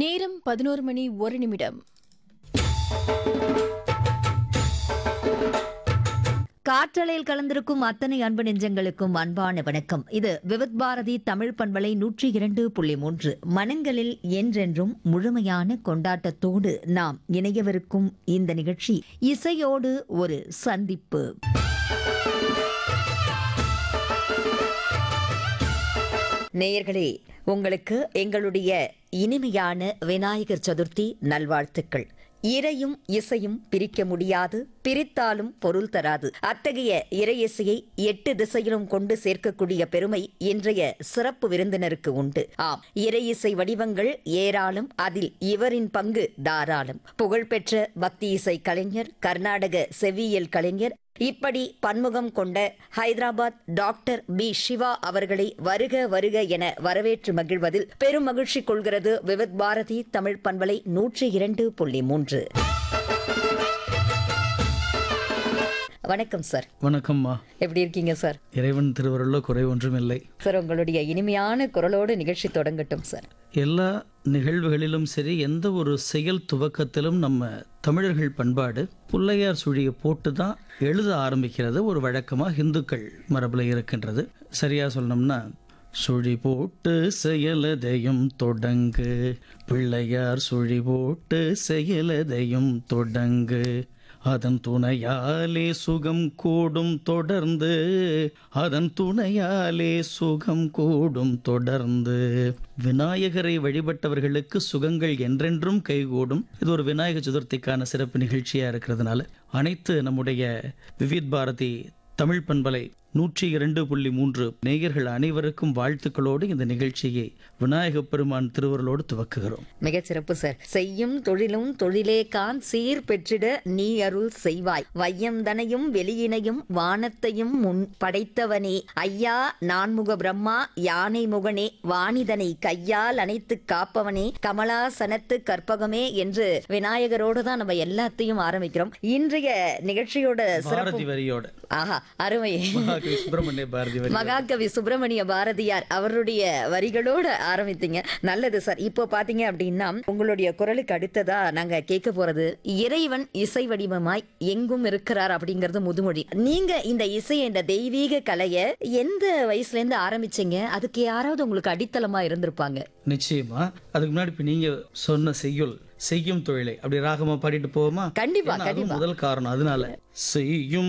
நேரம் பதினோரு மணி ஒரு நிமிடம் காற்றலையில் கலந்திருக்கும் அத்தனை அன்பு நெஞ்சங்களுக்கும் அன்பான வணக்கம் இது விவித் பாரதி தமிழ் பண்பலை நூற்றி இரண்டு புள்ளி மூன்று மனங்களில் என்றென்றும் முழுமையான கொண்டாட்டத்தோடு நாம் இணையவிருக்கும் இந்த நிகழ்ச்சி இசையோடு ஒரு சந்திப்பு நேயர்களே உங்களுக்கு எங்களுடைய இனிமையான விநாயகர் சதுர்த்தி நல்வாழ்த்துக்கள் இறையும் இசையும் பிரிக்க முடியாது பிரித்தாலும் பொருள் தராது அத்தகைய இறை இசையை எட்டு திசையிலும் கொண்டு சேர்க்கக்கூடிய பெருமை இன்றைய சிறப்பு விருந்தினருக்கு உண்டு ஆம் இறை இசை வடிவங்கள் ஏராளம் அதில் இவரின் பங்கு தாராளம் புகழ்பெற்ற பக்தி இசை கலைஞர் கர்நாடக செவ்வியல் கலைஞர் இப்படி பன்முகம் கொண்ட ஹைதராபாத் டாக்டர் பி சிவா அவர்களை வருக வருக என வரவேற்று மகிழ்வதில் பெரும் மகிழ்ச்சி கொள்கிறது விவித் பாரதி தமிழ் பண்பலை நூற்றி இரண்டு புள்ளி மூன்று வணக்கம் சார் வணக்கம்மா எப்படி இருக்கீங்க சார் இறைவன் திருவருள்ள குறை ஒன்றும் இல்லை சார் உங்களுடைய இனிமையான குரலோடு நிகழ்ச்சி தொடங்கட்டும் சார் எல்லா நிகழ்வுகளிலும் சரி எந்த ஒரு செயல் துவக்கத்திலும் நம்ம தமிழர்கள் பண்பாடு புள்ளையார் சுழியை போட்டு தான் எழுத ஆரம்பிக்கிறது ஒரு வழக்கமாக இந்துக்கள் மரபில் இருக்கின்றது சரியா சொல்லணும்னா சுழி போட்டு செயலதையும் தொடங்கு பிள்ளையார் சுழி போட்டு செயலதையும் தொடங்கு அதன் துணையாலே சுகம் கூடும் தொடர்ந்து அதன் துணையாலே சுகம் கூடும் தொடர்ந்து விநாயகரை வழிபட்டவர்களுக்கு சுகங்கள் என்றென்றும் கைகூடும் இது ஒரு விநாயக சதுர்த்திக்கான சிறப்பு நிகழ்ச்சியா இருக்கிறதுனால அனைத்து நம்முடைய விவித் பாரதி தமிழ் பண்பலை நூற்றி இரண்டு புள்ளி மூன்று நேயர்கள் அனைவருக்கும் வாழ்த்துக்களோடு இந்த நிகழ்ச்சியை விநாயகப் பெருமான் திருவருளோடு துவக்குகிறோம் மிகச் சிறப்பு சார் செய்யும் தொழிலும் தொழிலே கான் சீர் பெற்றிட நீ அருள் செய்வாய் வையந்தனையும் வெளியினையும் வானத்தையும் முன் படைத்தவனே ஐயா நான்முக பிரம்மா யானை முகனே வாணிதனை கையால் அணைத்து காப்பவனே கமலாசனத்து கற்பகமே என்று விநாயகரோடு தான் நம்ம எல்லாத்தையும் ஆரம்பிக்கிறோம் இன்றைய நிகழ்ச்சியோட சிறப்பு பாரதி வரியோட ஆஹா அருமை மகாகவி சுப்பிரமணிய பாரதி வரி மகாகவி சுப்பிரமணிய பாரதியார் அவருடைய வரிகளோட ஆரம்பித்தீங்க நல்லது சார் இப்போ பாத்தீங்க அப்படின்னா உங்களுடைய குரலுக்கு அடுத்ததா நாங்க கேட்க போறது இறைவன் இசை வடிவமாய் எங்கும் இருக்கிறார் அப்படிங்கறது முதுமொழி நீங்க இந்த இசை இந்த தெய்வீக கலைய எந்த வயசுல இருந்து ஆரம்பிச்சீங்க அதுக்கு யாராவது உங்களுக்கு அடித்தளமா இருந்திருப்பாங்க நிச்சயமா அதுக்கு முன்னாடி இப்ப நீங்க சொன்ன செய்யுள் செய்யும் தொழிலை அப்படி ராகமா பாடிட்டு போவோமா கண்டிப்பா ஏன்னா அதுவும் முதல் காரணம் அதனால செய்யும்